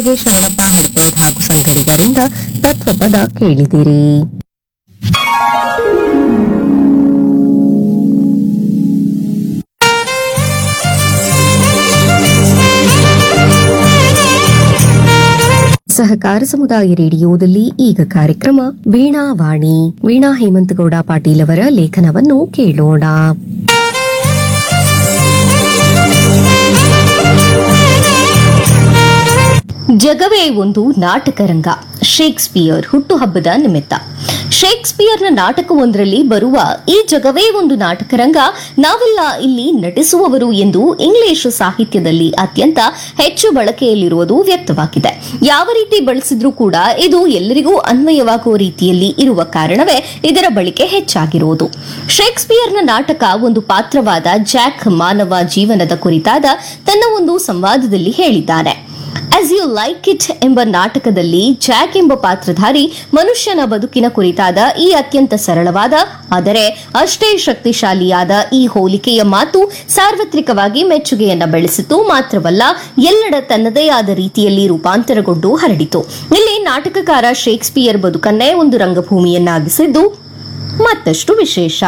ಮೊದಲಿಗೆ ಶರಣಪ್ಪ ಹಡ್ಪದ್ ಹಾಗೂ ಸಂಗಡಿಗರಿಂದ ತತ್ವಪದ ಕೇಳಿದಿರಿ ಸಹಕಾರ ಸಮುದಾಯ ರೇಡಿಯೋದಲ್ಲಿ ಈಗ ಕಾರ್ಯಕ್ರಮ ವೀಣಾವಾಣಿ ವೀಣಾ ಹೇಮಂತಗೌಡ ಪಾಟೀಲ್ ಅವರ ಲೇಖನವನ್ನು ಕೇಳೋಣ ಜಗವೇ ಒಂದು ನಾಟಕರಂಗ ಶೇಕ್ಸ್ಪಿಯರ್ ಹುಟ್ಟುಹಬ್ಬದ ನಿಮಿತ್ತ ಶೇಕ್ಸ್ಪಿಯರ್ನ ನಾಟಕವೊಂದರಲ್ಲಿ ಬರುವ ಈ ಜಗವೇ ಒಂದು ನಾಟಕರಂಗ ನಾವೆಲ್ಲ ಇಲ್ಲಿ ನಟಿಸುವವರು ಎಂದು ಇಂಗ್ಲಿಷ್ ಸಾಹಿತ್ಯದಲ್ಲಿ ಅತ್ಯಂತ ಹೆಚ್ಚು ಬಳಕೆಯಲ್ಲಿರುವುದು ವ್ಯಕ್ತವಾಗಿದೆ ಯಾವ ರೀತಿ ಬಳಸಿದ್ರೂ ಕೂಡ ಇದು ಎಲ್ಲರಿಗೂ ಅನ್ವಯವಾಗುವ ರೀತಿಯಲ್ಲಿ ಇರುವ ಕಾರಣವೇ ಇದರ ಬಳಕೆ ಹೆಚ್ಚಾಗಿರುವುದು ಶೇಕ್ಸ್ಪಿಯರ್ನ ನಾಟಕ ಒಂದು ಪಾತ್ರವಾದ ಜಾಕ್ ಮಾನವ ಜೀವನದ ಕುರಿತಾದ ತನ್ನ ಒಂದು ಸಂವಾದದಲ್ಲಿ ಹೇಳಿದ್ದಾನೆ ಆಸ್ ಯು ಲೈಕ್ ಇಟ್ ಎಂಬ ನಾಟಕದಲ್ಲಿ ಜಾಕ್ ಎಂಬ ಪಾತ್ರಧಾರಿ ಮನುಷ್ಯನ ಬದುಕಿನ ಕುರಿತಾದ ಈ ಅತ್ಯಂತ ಸರಳವಾದ ಆದರೆ ಅಷ್ಟೇ ಶಕ್ತಿಶಾಲಿಯಾದ ಈ ಹೋಲಿಕೆಯ ಮಾತು ಸಾರ್ವತ್ರಿಕವಾಗಿ ಮೆಚ್ಚುಗೆಯನ್ನ ಬೆಳೆಸಿತು ಮಾತ್ರವಲ್ಲ ಎಲ್ಲೆಡೆ ತನ್ನದೇ ಆದ ರೀತಿಯಲ್ಲಿ ರೂಪಾಂತರಗೊಂಡು ಹರಡಿತು ಇಲ್ಲಿ ನಾಟಕಕಾರ ಶೇಕ್ಸ್ಪಿಯರ್ ಬದುಕನ್ನೇ ಒಂದು ರಂಗಭೂಮಿಯನ್ನಾಗಿಸಿದ್ದು ಮತ್ತಷ್ಟು ವಿಶೇಷ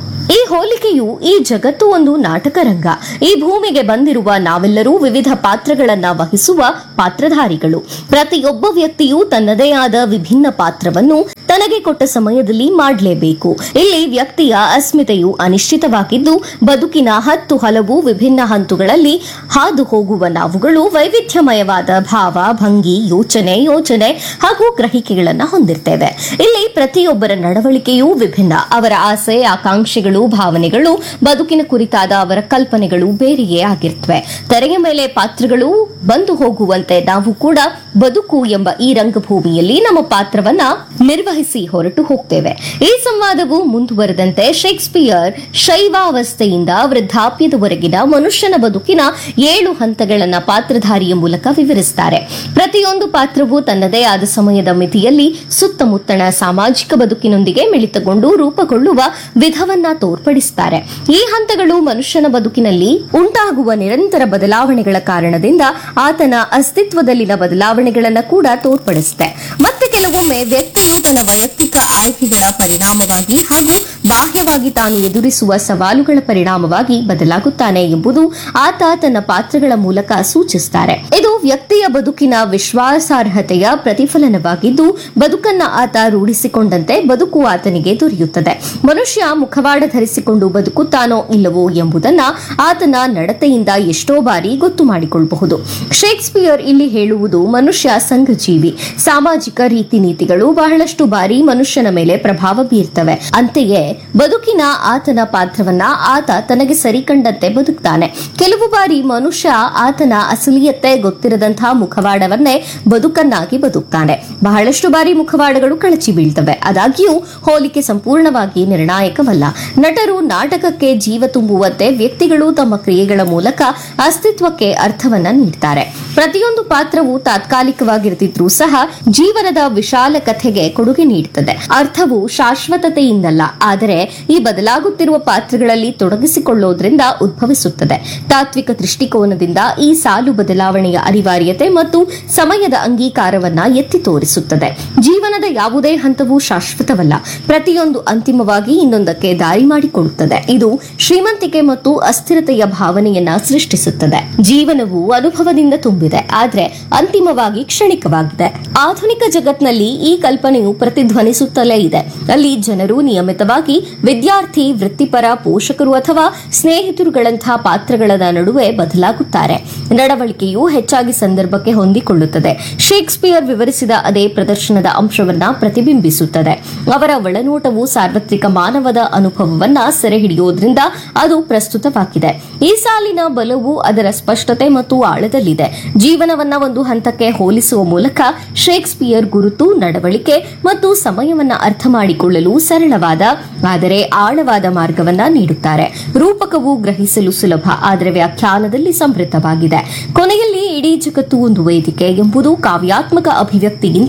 ಈ ಹೋಲಿಕೆಯು ಈ ಜಗತ್ತು ಒಂದು ನಾಟಕರಂಗ ಈ ಭೂಮಿಗೆ ಬಂದಿರುವ ನಾವೆಲ್ಲರೂ ವಿವಿಧ ಪಾತ್ರಗಳನ್ನ ವಹಿಸುವ ಪಾತ್ರಧಾರಿಗಳು ಪ್ರತಿಯೊಬ್ಬ ವ್ಯಕ್ತಿಯು ತನ್ನದೇ ಆದ ವಿಭಿನ್ನ ಪಾತ್ರವನ್ನು ತನಗೆ ಕೊಟ್ಟ ಸಮಯದಲ್ಲಿ ಮಾಡಲೇಬೇಕು ಇಲ್ಲಿ ವ್ಯಕ್ತಿಯ ಅಸ್ಮಿತೆಯು ಅನಿಶ್ಚಿತವಾಗಿದ್ದು ಬದುಕಿನ ಹತ್ತು ಹಲವು ವಿಭಿನ್ನ ಹಂತಗಳಲ್ಲಿ ಹಾದು ಹೋಗುವ ನಾವುಗಳು ವೈವಿಧ್ಯಮಯವಾದ ಭಾವ ಭಂಗಿ ಯೋಚನೆ ಯೋಚನೆ ಹಾಗೂ ಗ್ರಹಿಕೆಗಳನ್ನ ಹೊಂದಿರ್ತೇವೆ ಇಲ್ಲಿ ಪ್ರತಿಯೊಬ್ಬರ ನಡವಳಿಕೆಯೂ ವಿಭಿನ್ನ ಅವರ ಆಸೆ ಆಕಾಂಕ್ಷೆಗಳು ಭಾವನೆಗಳು ಬದುಕಿನ ಕುರಿತಾದ ಅವರ ಕಲ್ಪನೆಗಳು ಬೇರೆಯೇ ಆಗಿರ್ತವೆ ತೆರೆಯ ಮೇಲೆ ಪಾತ್ರಗಳು ಬಂದು ಹೋಗುವಂತೆ ನಾವು ಕೂಡ ಬದುಕು ಎಂಬ ಈ ರಂಗಭೂಮಿಯಲ್ಲಿ ನಮ್ಮ ಪಾತ್ರವನ್ನ ನಿರ್ವಹಿಸಿ ಹೊರಟು ಹೋಗ್ತೇವೆ ಈ ಸಂವಾದವು ಮುಂದುವರೆದಂತೆ ಶೇಕ್ಸ್ಪಿಯರ್ ಶೈವಾವಸ್ಥೆಯಿಂದ ವೃದ್ಧಾಪ್ಯದವರೆಗಿನ ಮನುಷ್ಯನ ಬದುಕಿನ ಏಳು ಹಂತಗಳನ್ನ ಪಾತ್ರಧಾರಿಯ ಮೂಲಕ ವಿವರಿಸುತ್ತಾರೆ ಪ್ರತಿಯೊಂದು ಪಾತ್ರವು ತನ್ನದೇ ಆದ ಸಮಯದ ಮಿತಿಯಲ್ಲಿ ಸುತ್ತಮುತ್ತಣ ಸಾಮಾಜಿಕ ಬದುಕಿನೊಂದಿಗೆ ಮಿಳಿತಗೊಂಡು ರೂಪುಗೊಳ್ಳುವ ವಿಧವನ್ನ ತೋರ್ಪಡಿಸುತ್ತಾರೆ ಈ ಹಂತಗಳು ಮನುಷ್ಯನ ಬದುಕಿನಲ್ಲಿ ಉಂಟಾಗುವ ನಿರಂತರ ಬದಲಾವಣೆಗಳ ಕಾರಣದಿಂದ ಆತನ ಅಸ್ತಿತ್ವದಲ್ಲಿನ ಬದಲಾವಣೆಗಳನ್ನ ಕೂಡ ತೋರ್ಪಡಿಸುತ್ತೆ ಮತ್ತೆ ಕೆಲವೊಮ್ಮೆ ವ್ಯಕ್ತಿಯು ತನ್ನ ವೈಯಕ್ತಿಕ ಆಯ್ಕೆಗಳ ಪರಿಣಾಮವಾಗಿ ಹಾಗೂ ಬಾಹ್ಯವಾಗಿ ತಾನು ಎದುರಿಸುವ ಸವಾಲುಗಳ ಪರಿಣಾಮವಾಗಿ ಬದಲಾಗುತ್ತಾನೆ ಎಂಬುದು ಆತ ತನ್ನ ಪಾತ್ರಗಳ ಮೂಲಕ ಸೂಚಿಸುತ್ತಾರೆ ಇದು ವ್ಯಕ್ತಿಯ ಬದುಕಿನ ವಿಶ್ವಾಸಾರ್ಹತೆಯ ಪ್ರತಿಫಲನವಾಗಿದ್ದು ಬದುಕನ್ನ ಆತ ರೂಢಿಸಿಕೊಂಡಂತೆ ಬದುಕು ಆತನಿಗೆ ದೊರೆಯುತ್ತದೆ ಮನುಷ್ಯ ಮುಖವಾಡ ಧರಿಸಿಕೊಂಡು ಬದುಕುತ್ತಾನೋ ಇಲ್ಲವೋ ಎಂಬುದನ್ನ ಆತನ ನಡತೆಯಿಂದ ಎಷ್ಟೋ ಬಾರಿ ಗೊತ್ತು ಮಾಡಿಕೊಳ್ಳಬಹುದು ಶೇಕ್ಸ್ಪಿಯರ್ ಇಲ್ಲಿ ಹೇಳುವುದು ಮನುಷ್ಯ ಸಂಘಜೀವಿ ಸಾಮಾಜಿಕ ರೀತಿ ನೀತಿಗಳು ಬಹಳಷ್ಟು ಬಾರಿ ಮನುಷ್ಯನ ಮೇಲೆ ಪ್ರಭಾವ ಬೀರ್ತವೆ ಅಂತೆಯೇ ಬದುಕಿನ ಆತನ ಪಾತ್ರವನ್ನ ಆತ ತನಗೆ ಸರಿಕಂಡಂತೆ ಬದುಕ್ತಾನೆ ಕೆಲವು ಬಾರಿ ಮನುಷ್ಯ ಆತನ ಅಸಲಿಯತ್ತೆ ಗೊತ್ತಿರದಂತಹ ಮುಖವಾಡವನ್ನೇ ಬದುಕನ್ನಾಗಿ ಬದುಕ್ತಾನೆ ಬಹಳಷ್ಟು ಬಾರಿ ಮುಖವಾಡಗಳು ಕಳಚಿ ಬೀಳ್ತವೆ ಆದಾಗ್ಯೂ ಹೋಲಿಕೆ ಸಂಪೂರ್ಣವಾಗಿ ನಿರ್ಣಾಯಕವಲ್ಲ ನಟರು ನಾಟಕಕ್ಕೆ ಜೀವ ತುಂಬುವಂತೆ ವ್ಯಕ್ತಿಗಳು ತಮ್ಮ ಕ್ರಿಯೆಗಳ ಮೂಲಕ ಅಸ್ತಿತ್ವಕ್ಕೆ ಅರ್ಥವನ್ನ ನೀಡ್ತಾರೆ ಪ್ರತಿಯೊಂದು ಪಾತ್ರವು ತಾತ್ಕಾಲಿಕವಾಗಿರ್ತಿದ್ರೂ ಸಹ ಜೀವನದ ವಿಶಾಲ ಕಥೆಗೆ ಕೊಡುಗೆ ನೀಡುತ್ತದೆ ಅರ್ಥವು ಶಾಶ್ವತತೆಯಿಂದಲ್ಲ ಆದರೆ ಈ ಬದಲಾಗುತ್ತಿರುವ ಪಾತ್ರಗಳಲ್ಲಿ ತೊಡಗಿಸಿಕೊಳ್ಳೋದ್ರಿಂದ ಉದ್ಭವಿಸುತ್ತದೆ ತಾತ್ವಿಕ ದೃಷ್ಟಿಕೋನದಿಂದ ಈ ಸಾಲು ಬದಲಾವಣೆಯ ಅನಿವಾರ್ಯತೆ ಮತ್ತು ಸಮಯದ ಅಂಗೀಕಾರವನ್ನ ಎತ್ತಿ ತೋರಿಸುತ್ತದೆ ಜೀವನದ ಯಾವುದೇ ಹಂತವೂ ಶಾಶ್ವತವಲ್ಲ ಪ್ರತಿಯೊಂದು ಅಂತಿಮವಾಗಿ ಇನ್ನೊಂದಕ್ಕೆ ದಾರಿ ಮಾಡಿಕೊಡುತ್ತದೆ ಇದು ಶ್ರೀಮಂತಿಕೆ ಮತ್ತು ಅಸ್ಥಿರತೆಯ ಭಾವನೆಯನ್ನ ಸೃಷ್ಟಿಸುತ್ತದೆ ಜೀವನವು ಅನುಭವದಿಂದ ತುಂಬಿದೆ ಆದ್ರೆ ಅಂತಿಮವಾಗಿ ಕ್ಷಣಿಕವಾಗಿದೆ ಆಧುನಿಕ ಜಗತ್ನಲ್ಲಿ ಈ ಕಲ್ಪನೆಯು ಪ್ರತಿಧ್ವನಿಸುತ್ತಲೇ ಇದೆ ಅಲ್ಲಿ ಜನರು ನಿಯಮಿತವಾಗಿ ವಿದ್ಯಾರ್ಥಿ ವೃತ್ತಿಪರ ಪೋಷಕರು ಅಥವಾ ಸ್ನೇಹಿತರುಗಳಂತಹ ಪಾತ್ರಗಳ ನಡುವೆ ಬದಲಾಗುತ್ತಾರೆ ನಡವಳಿಕೆಯು ಹೆಚ್ಚಾಗಿ ಸಂದರ್ಭಕ್ಕೆ ಹೊಂದಿಕೊಳ್ಳುತ್ತದೆ ಶೇಕ್ಸ್ಪಿಯರ್ ವಿವರಿಸಿದ ಅದೇ ಪ್ರದರ್ಶನದ ಅಂಶವನ್ನ ಪ್ರತಿಬಿಂಬಿಸುತ್ತದೆ ಅವರ ಒಳನೋಟವು ಸಾರ್ವತ್ರಿಕ ಮಾನವದ ಅನುಭವವನ್ನ ಸೆರೆಹಿಡಿಯೋದ್ರಿಂದ ಅದು ಪ್ರಸ್ತುತವಾಗಿದೆ ಈ ಸಾಲಿನ ಬಲವು ಅದರ ಸ್ಪಷ್ಟತೆ ಮತ್ತು ಆಳದಲ್ಲಿದೆ ಜೀವನವನ್ನ ಒಂದು ಹಂತಕ್ಕೆ ಹೋಲಿಸುವ ಮೂಲಕ ಶೇಕ್ಸ್ಪಿಯರ್ ಗುರುತು ನಡವಳಿಕೆ ಮತ್ತು ಸಮಯವನ್ನ ಅರ್ಥ ಮಾಡಿಕೊಳ್ಳಲು ಸರಳವಾದ ಆದರೆ ಆಳವಾದ ಮಾರ್ಗವನ್ನ ನೀಡುತ್ತಾರೆ ರೂಪಕವು ಗ್ರಹಿಸಲು ಸುಲಭ ಆದರೆ ವ್ಯಾಖ್ಯಾನದಲ್ಲಿ ಸಮೃದ್ಧವಾಗಿದೆ ಕೊನೆಯಲ್ಲಿ ಇಡೀ ಜಗತ್ತು ಒಂದು ವೇದಿಕೆ ಎಂಬುದು ಕಾವ್ಯಾತ್ಮಕ ಅಭಿವ್ಯಕ್ತಿಗಿಂತ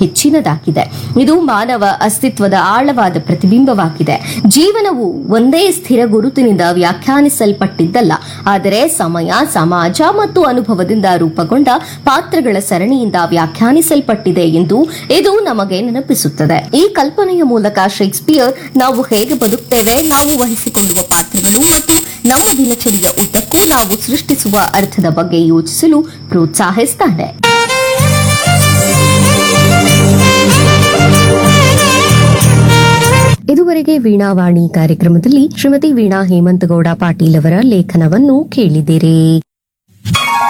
ಹೆಚ್ಚಿನದಾಗಿದೆ ಇದು ಮಾನವ ಅಸ್ತಿತ್ವದ ಆಳವಾದ ಪ್ರತಿಬಿಂಬವಾಗಿದೆ ಜೀವನವು ಒಂದೇ ಸ್ಥಿರ ಗುರುತಿನಿಂದ ವ್ಯಾಖ್ಯಾನಿಸಲ್ಪಟ್ಟಿದ್ದಲ್ಲ ಆದರೆ ಸಮಯ ಸಮಾಜ ಮತ್ತು ಅನುಭವದಿಂದ ರೂಪುಗೊಂಡ ಪಾತ್ರಗಳ ಸರಣಿಯಿಂದ ವ್ಯಾಖ್ಯಾನಿಸಲ್ಪಟ್ಟಿದೆ ಎಂದು ಇದು ನಮಗೆ ನೆನಪಿಸುತ್ತದೆ ಈ ಕಲ್ಪನೆಯ ಮೂಲಕ ಶೇಕ್ಸ್ಪಿಯರ್ ನಾವು ಹೇಗೆ ಬದುಕ್ತೇವೆ ನಾವು ವಹಿಸಿಕೊಳ್ಳುವ ಪಾತ್ರಗಳು ಮತ್ತು ನಮ್ಮ ದಿನಚರಿಯ ಉದ್ದಕ್ಕೂ ನಾವು ಸೃಷ್ಟಿಸುವ ಅರ್ಥದ ಬಗ್ಗೆ ಯೋಚಿಸಲು ಪ್ರೋತ್ಸಾಹಿಸ್ತಾನೆ ಇದುವರೆಗೆ ವೀಣಾವಾಣಿ ಕಾರ್ಯಕ್ರಮದಲ್ಲಿ ಶ್ರೀಮತಿ ವೀಣಾ ಹೇಮಂತಗೌಡ ಪಾಟೀಲ್ ಅವರ ಲೇಖನವನ್ನು ಕೇಳಿದಿರಿ